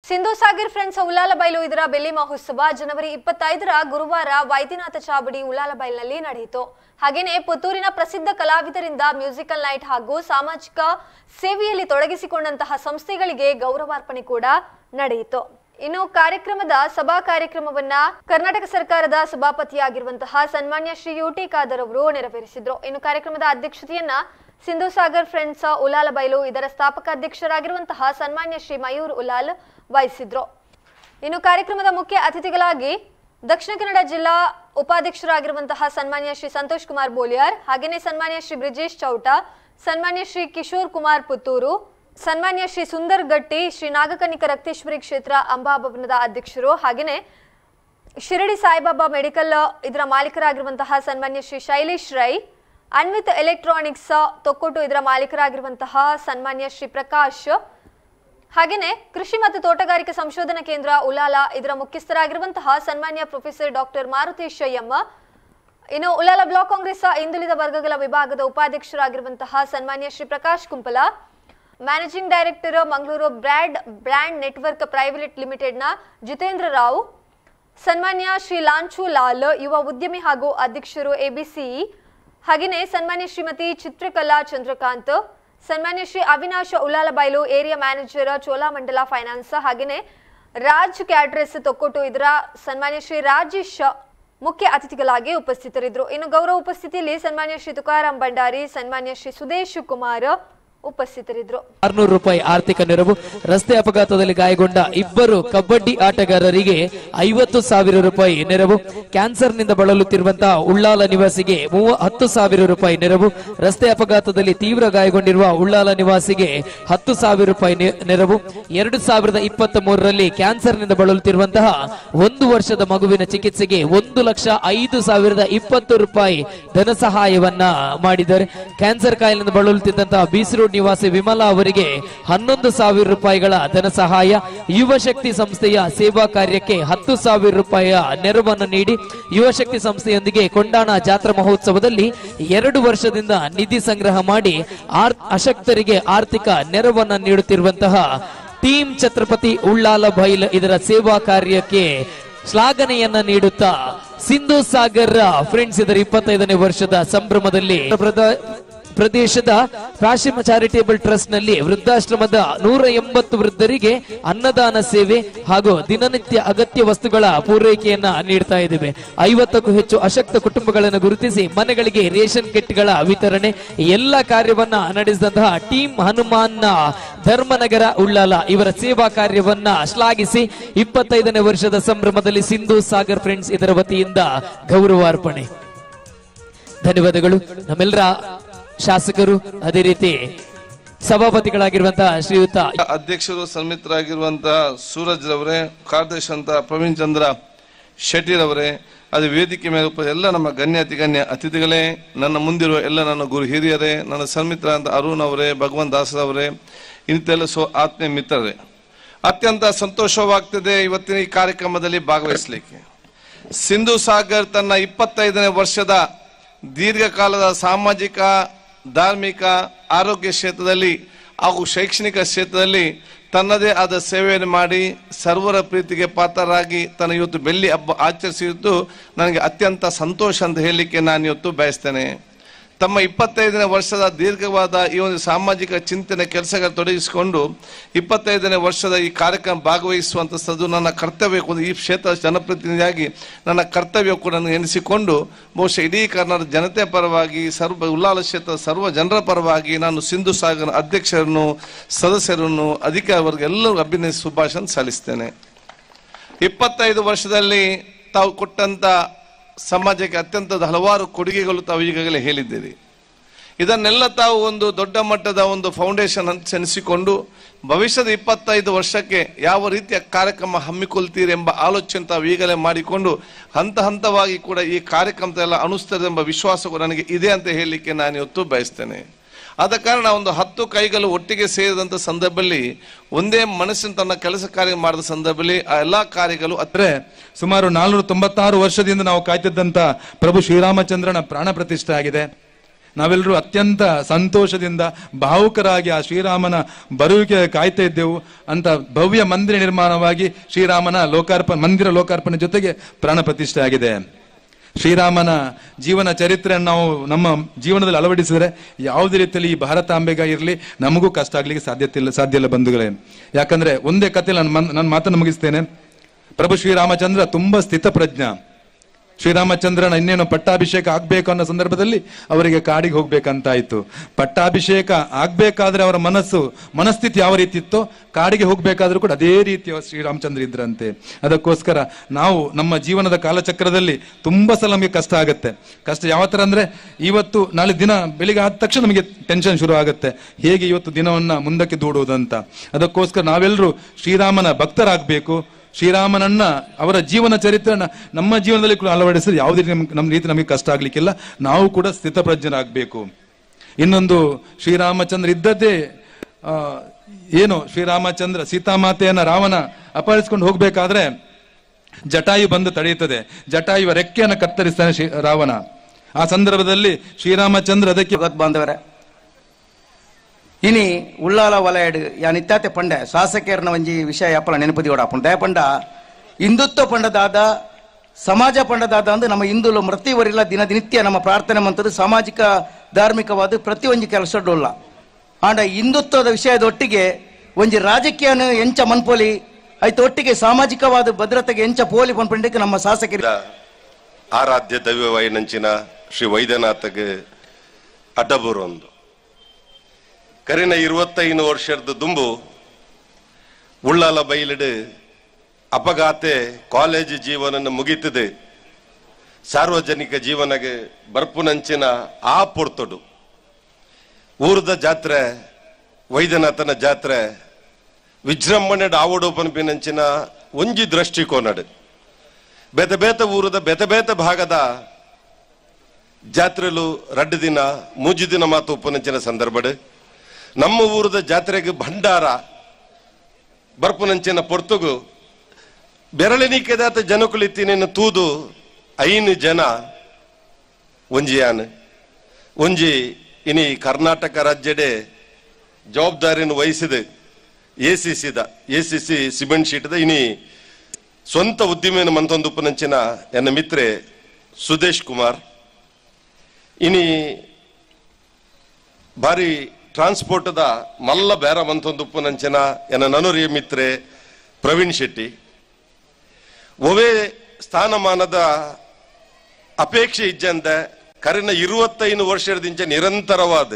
Sindhu Sagar friends ಉಲಾಲಬೈಲು ಇದರ ಬೆಳ್ಳಿ ಮಹೋತ್ಸವ ಜನವರಿ ಇಪ್ಪತ್ತೈದರ ಗುರುವಾರ ವೈದ್ಯನಾಥ ಚಾಬಡಿ ಉಲಾಲಬೈಲ್ನಲ್ಲಿ ನಡೆಯಿತು ಹಾಗೇನೆ ಪುತ್ತೂರಿನ ಪ್ರಸಿದ್ಧ ಕಲಾವಿದರಿಂದ ಮ್ಯೂಸಿಕಲ್ ನೈಟ್ ಹಾಗೂ ಸಾಮಾಜಿಕ ಸೇವೆಯಲ್ಲಿ ತೊಡಗಿಸಿಕೊಂಡಂತಹ ಸಂಸ್ಥೆಗಳಿಗೆ ಗೌರವಾರ್ಪಣೆ ಕೂಡ ನಡೆಯಿತು ಇನ್ನು ಕಾರ್ಯಕ್ರಮದ ಸಭಾ ಕಾರ್ಯಕ್ರಮವನ್ನ ಕರ್ನಾಟಕ ಸರ್ಕಾರದ ಸಭಾಪತಿಯಾಗಿರುವಂತಹ ಸನ್ಮಾನ್ಯ ಶ್ರೀ ಯು ಟಿ ಖಾದರ್ ಅವರು ನೆರವೇರಿಸಿದ್ರು ಇನ್ನು ಕಾರ್ಯಕ್ರಮದ ಅಧ್ಯಕ್ಷತೆಯನ್ನ ಸಿಂಧು ಸಾಗರ್ ಫ್ರೆಂಡ್ಸ್ ಉಲಾಲ್ ಬೈಲು ಇದರ ಸ್ಥಾಪಕ ಅಧ್ಯಕ್ಷರಾಗಿರುವಂತಹ ಸನ್ಮಾನ್ಯ ಶ್ರೀ ಮಯೂರ್ ಉಲಾಲ್ ವಹಿಸಿದ್ರು ಇನ್ನು ಕಾರ್ಯಕ್ರಮದ ಮುಖ್ಯ ಅತಿಥಿಗಳಾಗಿ ದಕ್ಷಿಣ ಕನ್ನಡ ಜಿಲ್ಲಾ ಉಪಾಧ್ಯಕ್ಷರಾಗಿರುವಂತಹ ಸನ್ಮಾನ್ಯ ಶ್ರೀ ಸಂತೋಷ್ ಕುಮಾರ್ ಬೋಲಿಯಾರ್ ಹಾಗೇನೆ ಸನ್ಮಾನ್ಯ ಶ್ರೀ ಬ್ರಿಜೇಶ್ ಚೌಟ ಸನ್ಮಾನ್ಯ ಶ್ರೀ ಕಿಶೋರ್ ಕುಮಾರ್ ಪುತ್ತೂರು ಸನ್ಮಾನ್ಯ ಶ್ರೀ ಸುಂದರ್ ಗಟ್ಟಿ ಶ್ರೀ ನಾಗಕನಿಕ ರಕ್ತೇಶ್ವರಿ ಕ್ಷೇತ್ರ ಅಂಬಾಭವನದ ಅಧ್ಯಕ್ಷರು ಹಾಗೇನೆ ಶಿರಡಿ ಸಾಯಿಬಾಬಾ ಮೆಡಿಕಲ್ ಇದರ ಮಾಲೀಕರಾಗಿರುವಂತಹ ಸನ್ಮಾನ್ಯ ಶ್ರೀ ಶೈಲೇಶ್ ರೈ ಅನ್ವಿತ್ ಎಲೆಕ್ಟ್ರಾನಿಕ್ಸ್ ತೊಕ್ಕೊಟ್ಟು ಇದರ ಮಾಲೀಕರಾಗಿರುವಂತಹ ಸನ್ಮಾನ್ಯ ಶ್ರೀ ಪ್ರಕಾಶ್ ಹಾಗೇನೆ ಕೃಷಿ ಮತ್ತು ತೋಟಗಾರಿಕೆ ಸಂಶೋಧನಾ ಕೇಂದ್ರ ಉಲಾಲ ಇದರ ಮುಖ್ಯಸ್ಥರಾಗಿರುವಂತಹ ಸನ್ಮಾನ್ಯ ಪ್ರೊಫೆಸರ್ ಡಾಕ್ಟರ್ ಮಾರುತೇಶ್ ಅಯ್ಯಮ್ಮ ಇನ್ನು ಉಲಾಲ ಬ್ಲಾಕ್ ಕಾಂಗ್ರೆಸ್ ಹಿಂದುಳಿದ ವರ್ಗಗಳ ವಿಭಾಗದ ಉಪಾಧ್ಯಕ್ಷರಾಗಿರುವಂತಹ ಸನ್ಮಾನ್ಯ Shri Prakash Kumpala managing director Mangaluru brand brand network private ಲಿಮಿಟೆಡ್ನ ಜಿತೇಂದ್ರ ರಾವ್ ಸನ್ಮಾನ್ಯ ಶ್ರೀ ಲಾಂಚು ಲಾಲ್ ಯುವ ಉದ್ಯಮಿ ಹಾಗೂ ಅಧ್ಯಕ್ಷರು ಎಬಿಸಿಇ ಹಾಗೆಯೇ ಸನ್ಮಾನ್ಯ ಶ್ರೀಮತಿ ಚಿತ್ರಕಲಾ ಚಂದ್ರಕಾಂತ್ ಸನ್ಮಾನ್ಯ Shri Avinash Ullalbailu area manager Cholamandalam finance ಹಾಗೆಯೇ ರಾಜ್ ಕ್ಯಾಟ್ರೆಸ್ ತೊಕ್ಕೊಟ್ಟು ಇದರ ಸನ್ಮಾನ್ಯ ಶ್ರೀ ರಾಜೇಶ್ ಮುಖ್ಯ ಅತಿಥಿಗಳಾಗಿ ಉಪಸ್ಥಿತರಿದ್ದರು ಇನ್ನು ಗೌರವ ಉಪಸ್ಥಿತಿಯಲ್ಲಿ ಸನ್ಮಾನ್ಯ ಶ್ರೀ ತುಕಾರಾಂ ಭಂಡಾರಿ ಸನ್ಮಾನ್ಯ ಶ್ರೀ ಸುದೇಶ್ ಕುಮಾರ್ ಉಪಸ್ಥಿತರಿದ್ದರು ಆರ್ನೂರು ರೂಪಾಯಿ ಆರ್ಥಿಕ ನೆರವು ರಸ್ತೆ ಅಪಘಾತದಲ್ಲಿ ಗಾಯಗೊಂಡ ಇಬ್ಬರು ಕಬಡ್ಡಿ ಆಟಗಾರರಿಗೆ ಐವತ್ತು ಸಾವಿರ ರೂಪಾಯಿ ನೆರವು ಕ್ಯಾನ್ಸರ್ನಿಂದ ಬಳಲುತ್ತಿರುವಂತಹ ಉಳ್ಳಾಲ ನಿವಾಸಿಗೆ ಮೂವ ಹತ್ತು ಸಾವಿರ ರೂಪಾಯಿ ನೆರವು ರಸ್ತೆ ಅಪಘಾತದಲ್ಲಿ ತೀವ್ರ ಗಾಯಗೊಂಡಿರುವ ಉಳ್ಳಾಲ ನಿವಾಸಿಗೆ ಹತ್ತು ಸಾವಿರ ರೂಪಾಯಿ ನೆ- ನೆರವು ಎರಡು ಸಾವಿರದ ಇಪ್ಪತ್ತ ಮೂರರಲ್ಲಿ ಕ್ಯಾನ್ಸರ್ನಿಂದ ಬಳಲುತ್ತಿರುವಂತಹ ಒಂದು ವರ್ಷದ ಮಗುವಿನ ಚಿಕಿತ್ಸೆಗೆ ಒಂದು ಲಕ್ಷ ಐದು ಸಾವಿರದ ಇಪ್ಪತ್ತು ರೂಪಾಯಿ ಧನ ಸಹಾಯವನ್ನ ಮಾಡಿದ್ದಾರೆ ಕ್ಯಾನ್ಸರ್ ಕಾಯಿಲೆಯಿಂದ ಬಳಲುತ್ತಿದ್ದಂತಹ ಬೀಸ್ ರೋಡ್ ನಿವಾಸಿ ವಿಮಲಾ ಅವರಿಗೆ ಹನ್ನೊಂದು ಸಾವಿರ ರೂಪಾಯಿಗಳ ಧನ ಸಹಾಯ ಯುವ ಶಕ್ತಿ ಸಂಸ್ಥೆಯ ಸೇವಾ ಕಾರ್ಯಕ್ಕೆ ಹತ್ತು ಸಾವಿರ ರೂಪಾಯಿಯ ನೆರವನ್ನು ನೀಡಿ ಯುವ ಶಕ್ತಿ ಸಂಸ್ಥೆಯೊಂದಿಗೆ ಕೊಂಡಾಣ ಜಾತ್ರಾ ಮಹೋತ್ಸವದಲ್ಲಿ ಎರಡು ವರ್ಷದಿಂದ ನಿಧಿ ಸಂಗ್ರಹ ಮಾಡಿ ಆರ್ ಅಶಕ್ತರಿಗೆ ಆರ್ಥಿಕ ನೆರವನ್ನ ನೀಡುತ್ತಿರುವಂತಹ ಟೀಮ್ ಛತ್ರಪತಿ ಉಳ್ಳಾಲ ಬೈಲ್ ಇದರ ಸೇವಾ ಕಾರ್ಯಕ್ಕೆ ಶ್ಲಾಘನೆಯನ್ನ ನೀಡುತ್ತಾ ಸಿಂಧು ಸಾಗರ್ ಫ್ರೆಂಡ್ಸ್ ಇದರ ಇಪ್ಪತ್ತೈದನೇ ವರ್ಷದ ಸಂಭ್ರಮದಲ್ಲಿ ಪ್ರದ- ಪ್ರದೇಶದ ಕಾಶಿಮ ಚಾರಿಟೇಬಲ್ ಟ್ರಸ್ಟ್ ನಲ್ಲಿ ವೃದ್ಧಾಶ್ರಮದ ನೂರ ಎಂಬತ್ತು ವೃದ್ಧರಿಗೆ ಅನ್ನದಾನ ಸೇವೆ ಹಾಗೂ ದಿನನಿತ್ಯ ಅಗತ್ಯ ವಸ್ತುಗಳ ಪೂರೈಕೆಯನ್ನ ನೀಡ್ತಾ ಇದ್ದೇವೆ ಐವತ್ತಕ್ಕೂ ಹೆಚ್ಚು ಅಶಕ್ತ ಕುಟುಂಬಗಳನ್ನು ಗುರುತಿಸಿ ಮನೆಗಳಿಗೆ ರೇಷನ್ ಕಿಟ್ಗಳ ವಿತರಣೆ ಎಲ್ಲ ಕಾರ್ಯವನ್ನ ನಡೆಸಿದಂತಹ ಟೀಮ್ ಹನುಮಾನ್ ಧರ್ಮನಗರ ಉಳ್ಳಾಲ ಇವರ ಸೇವಾ ಕಾರ್ಯವನ್ನ ಶ್ಲಾಘಿಸಿ ಇಪ್ಪತ್ತೈದನೇ ವರ್ಷದ ಸಂಭ್ರಮದಲ್ಲಿ ಸಿಂಧು ಸಾಗರ್ ಫ್ರೆಂಡ್ಸ್ ಇದರ ವತಿಯಿಂದ ಗೌರವಾರ್ಪಣೆ ಧನ್ಯವಾದಗಳು ನಮ್ಮೆಲ್ಲರ ಶಾಸಕರು ಅದೇ ರೀತಿ ಸಭಾಪತಿಗಳಾಗಿರುವಂತಹ ಶ್ರೀಯುತ ಅಧ್ಯಕ್ಷರು ಸನ್ಮಿತರಾಗಿರುವಂತಹ ಸೂರಜ್ ರವರೇ ಕಾರ್ಯದರ್ಶಿ ಅಂತ ಪ್ರವೀಣ್ ಚಂದ್ರ ಶೆಟ್ಟಿರವರೇ ಅದು ವೇದಿಕೆ ಮೇಲೆ ಉಪ ಎಲ್ಲ ನಮ್ಮ ಗಣ್ಯ ಅತಿಗಣ್ಯ ಅತಿಥಿಗಳೇ ನನ್ನ ಮುಂದಿರುವ ಎಲ್ಲ ನನ್ನ ಗುರು ಹಿರಿಯರೇ ನನ್ನ ಸನ್ಮಿತ್ರ ಅಂತ ಅರುಣ್ ಅವರೇ ಭಗವಂತ ದಾಸರವರೇ ಇಂತೆಲ್ಲ ಸೋ ಆತ್ಮೀಯ ಮಿತ್ರರೇ ಅತ್ಯಂತ ಸಂತೋಷವಾಗ್ತದೆ ಇವತ್ತಿನ ಈ ಕಾರ್ಯಕ್ರಮದಲ್ಲಿ ಭಾಗವಹಿಸಲಿಕ್ಕೆ ಸಿಂಧು ಸಾಗರ್ ತನ್ನ ಇಪ್ಪತ್ತೈದನೇ ವರ್ಷದ ದೀರ್ಘಕಾಲದ ಸಾಮಾಜಿಕ ಧಾರ್ಮಿಕ ಆರೋಗ್ಯ ಕ್ಷೇತ್ರದಲ್ಲಿ ಹಾಗೂ ಶೈಕ್ಷಣಿಕ ಕ್ಷೇತ್ರದಲ್ಲಿ ತನ್ನದೇ ಆದ ಸೇವೆಯನ್ನು ಮಾಡಿ ಸರ್ವರ ಪ್ರೀತಿಗೆ ಪಾತ್ರರಾಗಿ ತನ್ನ ಇವತ್ತು ಬೆಳ್ಳಿ ಹಬ್ಬ ಆಚರಿಸಿದ್ದು ನನಗೆ ಅತ್ಯಂತ ಸಂತೋಷ ಅಂತ ಹೇಳಲಿಕ್ಕೆ ನಾನು ಇವತ್ತು ಬಯಸ್ತೇನೆ ತಮ್ಮ ಇಪ್ಪತ್ತೈದನೇ ವರ್ಷದ ದೀರ್ಘವಾದ ಈ ಒಂದು ಸಾಮಾಜಿಕ ಚಿಂತನೆ ಕೆಲಸಗಳು ತೊಡಗಿಸಿಕೊಂಡು ಇಪ್ಪತ್ತೈದನೇ ವರ್ಷದ ಈ ಕಾರ್ಯಕ್ರಮ ಭಾಗವಹಿಸುವಂಥದ್ದು ನನ್ನ ಕರ್ತವ್ಯ ಕೂಡ ಈ ಕ್ಷೇತ್ರದ ಜನಪ್ರತಿನಿಧಿಯಾಗಿ ನನ್ನ ಕರ್ತವ್ಯ ಕೂಡ ನಾನು ಎನಿಸಿಕೊಂಡು ಬಹುಶಃ ಇಡೀ ಕರ್ನಾಟಕ ಜನತೆ ಪರವಾಗಿ ಸರ್ವ ಉಲ್ಲಾಲ ಕ್ಷೇತ್ರದ ಸರ್ವ ಜನರ ಪರವಾಗಿ ನಾನು ಸಿಂಧು ಸಾಗರ ಅಧ್ಯಕ್ಷರನ್ನು ಸದಸ್ಯರನ್ನು ಅಧಿಕಾರಿವರ್ಗ ಎಲ್ಲರೂ ಅಭಿನಯಿಸಿ ಶುಭಾಶಯ ಸಲ್ಲಿಸ್ತೇನೆ ಇಪ್ಪತ್ತೈದು ವರ್ಷದಲ್ಲಿ ತಾವು ಕೊಟ್ಟಂತ ಸಮಾಜಕ್ಕೆ ಅತ್ಯಂತ ಹಲವಾರು ಕೊಡುಗೆಗಳು ತಾವು ಈಗಾಗಲೇ ಹೇಳಿದ್ದೀರಿ ಇದನ್ನೆಲ್ಲ ತಾವು ಒಂದು ದೊಡ್ಡ ಮಟ್ಟದ ಒಂದು ಫೌಂಡೇಶನ್ ಅಂತ ಎನಿಸಿಕೊಂಡು ಭವಿಷ್ಯದ ಇಪ್ಪತ್ತೈದು ವರ್ಷಕ್ಕೆ ಯಾವ ರೀತಿಯ ಕಾರ್ಯಕ್ರಮ ಹಮ್ಮಿಕೊಳ್ತೀರಿ ಎಂಬ ಆಲೋಚನೆ ತಾವು ಈಗಲೇ ಮಾಡಿಕೊಂಡು ಹಂತ ಹಂತವಾಗಿ ಕೂಡ ಈ ಕಾರ್ಯಕ್ರಮದೆಲ್ಲ ಅನುಸ್ತದೆ ಎಂಬ ವಿಶ್ವಾಸ ಕೂಡ ನನಗೆ ಇದೆ ಅಂತ ಹೇಳಲಿಕ್ಕೆ ನಾನು ಇವತ್ತು ಬಯಸ್ತೇನೆ ಆದ ಕಾರಣ ಒಂದು ಹತ್ತು ಕೈಗಳು ಒಟ್ಟಿಗೆ ಸೇರಿದಂತ ಸಂದರ್ಭದಲ್ಲಿ ಒಂದೇ ಮನಸ್ಸಿನ ತನ್ನ ಕೆಲಸ ಕಾರ್ಯ ಮಾಡಿದ ಸಂದರ್ಭದಲ್ಲಿ ಆ ಎಲ್ಲಾ ಕಾರ್ಯಗಳು ಅತ್ರ ಅಂದ್ರೆ ಸುಮಾರು ನಾಲ್ನೂರ ತೊಂಬತ್ತಾರು ವರ್ಷದಿಂದ ನಾವು ಕಾಯ್ತಿದ್ದಂತ ಪ್ರಭು ಶ್ರೀರಾಮಚಂದ್ರನ ಪ್ರಾಣ ಪ್ರತಿಷ್ಠೆ ಆಗಿದೆ ನಾವೆಲ್ಲರೂ ಅತ್ಯಂತ ಸಂತೋಷದಿಂದ ಭಾವುಕರಾಗಿ ಆ ಶ್ರೀರಾಮನ ಬರುವಿಕೆ ಕಾಯ್ತಾ ಇದ್ದೆವು ಅಂತ ಭವ್ಯ ಮಂದಿರ ನಿರ್ಮಾಣವಾಗಿ ಶ್ರೀರಾಮನ ಲೋಕಾರ್ಪಣೆ ಮಂದಿರ ಲೋಕಾರ್ಪಣೆ ಜೊತೆಗೆ ಪ್ರಾಣ ಪ್ರತಿಷ್ಠೆ ಆಗಿದೆ ಶ್ರೀರಾಮನ ಜೀವನ ಚರಿತ್ರೆಯನ್ನು ನಾವು ನಮ್ಮ ಜೀವನದಲ್ಲಿ ಅಳವಡಿಸಿದರೆ ಯಾವುದೇ ರೀತಿಯಲ್ಲಿ ಈ ಭಾರತಾಂಬೆಗ ಇರಲಿ ನಮಗೂ ಕಷ್ಟ ಆಗ್ಲಿಕ್ಕೆ ಸಾಧ್ಯತೆ ಇಲ್ಲ ಸಾಧ್ಯ ಇಲ್ಲ ಬಂಧುಗಳೇ ಯಾಕಂದ್ರೆ ಒಂದೇ ಕಥೆ ನಾನು ಮನ್- ನನ್ನ ಮಾತನ್ನು ಮುಗಿಸ್ತೇನೆ ಪ್ರಭು ಶ್ರೀರಾಮಚಂದ್ರ ತುಂಬಾ ಸ್ಥಿತಪ್ರಜ್ಞ ಶ್ರೀರಾಮಚಂದ್ರನ ಇನ್ನೇನು ಪಟ್ಟಾಭಿಷೇಕ ಆಗ್ಬೇಕು ಅನ್ನೋ ಸಂದರ್ಭದಲ್ಲಿ ಅವರಿಗೆ ಕಾಡಿಗೆ ಹೋಗ್ಬೇಕಂತಾಯ್ತು ಪಟ್ಟಾಭಿಷೇಕ ಆಗ್ಬೇಕಾದ್ರೆ ಅವರ ಮನಸ್ಸು ಮನಸ್ಥಿತಿ ಯಾವ ರೀತಿ ಇತ್ತೋ ಕಾಡಿಗೆ ಹೋಗ್ಬೇಕಾದ್ರೂ ಕೂಡ ಅದೇ ರೀತಿ ಶ್ರೀರಾಮಚಂದ್ರ ಇದ್ರಂತೆ ಅದಕ್ಕೋಸ್ಕರ ನಾವು ನಮ್ಮ ಜೀವನದ ಕಾಲಚಕ್ರದಲ್ಲಿ ತುಂಬಾ ಸಲ ನಮಗೆ ಕಷ್ಟ ಆಗುತ್ತೆ ಕಷ್ಟ ಯಾವ ತರ ಅಂದ್ರೆ ಇವತ್ತು ನಾಳೆ ದಿನ ಬೆಳಿಗ್ಗೆ ಆದ ತಕ್ಷಣ ನಮಗೆ ಟೆನ್ಷನ್ ಶುರು ಆಗುತ್ತೆ ಹೇಗೆ ಇವತ್ತು ದಿನವನ್ನ ಮುಂದಕ್ಕೆ ದೂಡುವುದಂತ ಅದಕ್ಕೋಸ್ಕರ ನಾವೆಲ್ಲರೂ ಶ್ರೀರಾಮನ ಭಕ್ತರಾಗಬೇಕು ಶ್ರೀರಾಮನನ್ನ ಅವರ ಜೀವನ ಚರಿತ್ರೆಯನ್ನ ನಮ್ಮ ಜೀವನದಲ್ಲಿ ಕೂಡ ಅಳವಡಿಸಿದ್ರೆ ಯಾವುದೇ ರೀತಿ ನಮ್ಗೆ- ನಮ್ಮ ರೀತಿ ನಮಗೆ ಕಷ್ಟ ಆಗ್ಲಿಕ್ಕಿಲ್ಲ ನಾವು ಕೂಡ ಸ್ಥಿತಪ್ರಜ್ಞರಾಗಬೇಕು ಇನ್ನೊಂದು ಶ್ರೀರಾಮಚಂದ್ರ ಇದ್ದದ್ದೇ ಆ, ಏನು ಶ್ರೀರಾಮಚಂದ್ರ ಸೀತಾಮಾತೆಯನ್ನ ರಾವಣ ಅಪಹರಿಸಿಕೊಂಡು ಹೋಗ್ಬೇಕಾದ್ರೆ ಜಟಾಯು ಬಂದು ತಡೆಯುತ್ತದೆ ಜಟಾಯುವ ರೆಕ್ಕೆಯನ್ನು ಕತ್ತರಿಸ್ತಾನೆ ಶ್ರೀ ರಾವಣ ಆ ಸಂದರ್ಭದಲ್ಲಿ ಶ್ರೀರಾಮಚಂದ್ರ ಅದಕ್ಕೆ ಜಗತ್ ಬಾಂಧವರೇ ಇನಿ ಉಳ್ಳಾಲ ವಲಯಡ್ ಯಾ ನಿತ್ಯಾತೆ ಪಂಡೆ ಶಾಸಕೇರ್ನ ಒಂಜಿ ವಿಷಯ ಯಾಪಲ ನೆನಪದಿ ಓಡಾಪುಂಡು ದಯಪಂಡ ಹಿಂದುತ್ವ ಪಂಡದಾದ ಸಮಾಜ ಪಂಡದಾದ ಅಂದು ನಮ್ಮ ಹಿಂದುಲು ಮೃತ್ಯುವರಿಲ್ಲ ದಿನ ದಿನಿತ್ಯ ನಮ್ಮ ಪ್ರಾರ್ಥನೆ ಮಂತದ್ದು ಸಾಮಾಜಿಕ ಧಾರ್ಮಿಕವಾದ ಪ್ರತಿ ಒಂಜಿ ಕೆಲಸ ಡೊಲ್ಲ ಆಂಡ ಹಿಂದುತ್ವದ ವಿಷಯದ ಒಟ್ಟಿಗೆ ಒಂಜಿ ರಾಜಕೀಯನ ಎಂಚ ಮನ್ಪೋಲಿ ಆಯ್ತು ಒಟ್ಟಿಗೆ ಸಾಮಾಜಿಕವಾದ ಭದ್ರತೆಗೆ ಎಂಚ ಪೋಲಿ ಪನ್ಪಂಡಿಕ್ಕೆ ನಮ್ಮ ಶಾಸಕರು ಆರಾಧ್ಯ ದೈವವೈನಂಚಿನ ಶ್ರೀ ವೈದ್ಯನಾಥಗೆ ಅಡ್ಡಬೂರೊಂದು ಕರಿನ ಇರುವತ್ತೈದು ವರ್ಷದ ದುಂಬು ಉಳ್ಳಾಲ ಬೈಲಿಡು ಅಪಘಾತೆ ಕಾಲೇಜ್ ಜೀವನ ಮುಗಿತದೆ ಸಾರ್ವಜನಿಕ ಜೀವನಗೆ ಬರ್ಪುನಂಚಿನ ಆ ಪೊರ್ತೊಡು ಊರದ ಜಾತ್ರೆ ವೈದ್ಯನಾಥನ ಜಾತ್ರೆ ವಿಜೃಂಭಣೆಡ್ ಆವಡು ಪನ್ಪಿನಂಚಿನ ಒಂಜಿ ದೃಷ್ಟಿಕೋನಡು ಬೇತೆ ಬೇತೆ ಊರದ ಬೇತೆ ಬೇತೆ ಭಾಗದ ಜಾತ್ರೆಲು ರಡ್ಡು ದಿನ ಮೂಜಿ ದಿನ ಮಾತು ಉಪನಂಚಿನ ಸಂದರ್ಭಡ್ ನಮ್ಮ ಊರದ ಜಾತ್ರೆಗೆ ಭಂಡಾರ ಬರ್ಪುನಂಚಿನ ಪೊರ್ತುಗು ಬೆರಳಿನಿಕೆದಾತ ಜನಕುಲಿತ್ತಿನ ತೂದು ಐನು ಜನ ಒಂಜಿಯಾನ್ ಒಂಜಿ ಇನಿ ಕರ್ನಾಟಕ ರಾಜ್ಯಡೆ ಜವಾಬ್ದಾರಿಯನ್ನು ವಹಿಸಿದ ಎ ಸಿ ಸಿದ ಎ ಸಿ ಸಿ ಸಿಮೆಂಟ್ ಶೀಟ್ದ ಇನಿ ಸ್ವಂತ ಉದ್ದಿಮೆಯನ್ನು ಮಂತೊಂದು ಉಪನಂಚಿನ ಎನ್ನ ಮಿತ್ರೆ ಸುದೇಶ್ ಕುಮಾರ್ ಇನಿ ಬಾರಿ ಟ್ರಾನ್ಸ್ಪೋರ್ಟ್ದ ಮಲ್ಲ ಬೇರ ಮಂತೊಂದು ಉಪನಂಚಿನ ಎನ್ನ ನನುರಿಯ ಮಿತ್ರೆ ಪ್ರವೀಣ್ ಶೆಟ್ಟಿ ಒವೇ ಸ್ಥಾನಮಾನದ ಅಪೇಕ್ಷೆ ಇಜ್ಜಂದ ಕರಿನ ಇರುವತ್ತೈದು ವರ್ಷದಿಂದ ನಿರಂತರವಾದ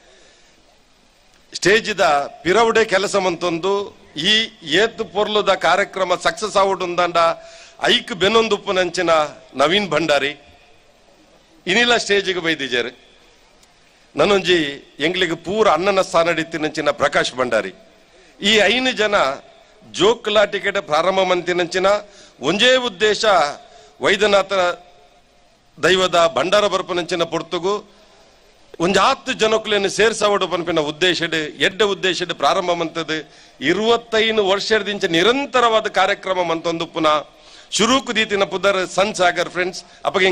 ಸ್ಟೇಜಿದ ಪಿರವುಡೆ ಕೆಲಸ ಮಂತೊಂದು ಈ ಏತ್ ಪೊರ್ಲುದ ಕಾರ್ಯಕ್ರಮ ಸಕ್ಸಸ್ ಆವುಡುಂದಾಂಡ ಐಕ್ ಬೆನ್ನೊಂದುಪ್ಪು ನಂಚಿನ ನವೀನ್ ಭಂಡಾರಿ ಇನಿಲ್ಲ ಸ್ಟೇಜಿಗೆ ಬೈದಿಜರು ನನ್ನೊಂಜಿ ಎಂಗ್ಲಿಗೆ ಪೂರ ಅಣ್ಣನ ಸ್ಥಾನ ನಂಚಿನ ಪ್ರಕಾಶ್ ಭಂಡಾರಿ ಈ ಐನು ಜನ ಜೋಕ್ಲಾ ಟಿಕೆಟ್ ಪ್ರಾರಂಭ ಮಂತಿನಂಚಿನ ಒಂಜೇ ಉದ್ದೇಶ ವೈದ್ಯನಾಥ ದೈವದ ಭಂಡಾರ ಬರ್ಪನಂಚಿನ ಪೊರ್ತುಗು ಒಂಜಿ ಹತ್ತು ಜನಕ್ಕುಲೇನು ಸೇರ್ಸವಡು ಪನ್ಪಿನ ಉದ್ದೇಶಡ್ ಎಡ್ಡ ಉದ್ದೇಶಡ್ ಪ್ರಾರಂಭ ಮಂತದ್ದು ಇರುವತ್ತೈದು ವರ್ಷದಿಂದ ನಿರಂತರವಾದ ಕಾರ್ಯಕ್ರಮ ಮಂತೊಂದು ಪುನಃ ಶುರು ಕುದೀತಿನ ಪುದರ್ ಸನ್ ಸಾಗರ್ ಫ್ರೆಂಡ್ಸ್ ಅಪ್ಪಗೆ